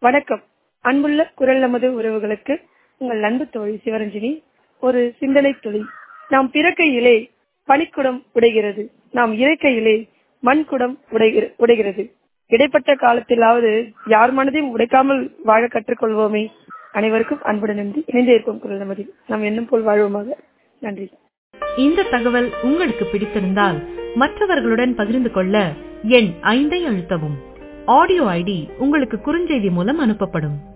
வணக்கம் அன்புள்ள குரல் நமது உறவுகளுக்கு உங்கள் அன்பு தோழி சிவரஞ்சனி ஒரு சிந்தனை துளி நாம் பிறக்கையிலே பனிக்குடம் உடைகிறது நாம் இறக்கையிலே மண்குடம் உடைகிற- உடைகிறது இடைப்பட்ட காலத்திலாவது யார் மனதையும் உடைக்காமல் வாழ கற்றுக்கொள்வோமே அனைவருக்கும் அன்புடன் நன்றி இணைந்தே இருக்கும் குரல் நமதில் நாம் எண்ணம் போல் வாழ்வோமாக நன்றி இந்த தகவல் உங்களுக்கு பிடித்திருந்தால் மற்றவர்களுடன் பகிர்ந்து கொள்ள எண் ஐந்தை அழுத்தவும் ஆடியோ ஐடி உங்களுக்கு குறுஞ்செய்தி மூலம் அனுப்பப்படும்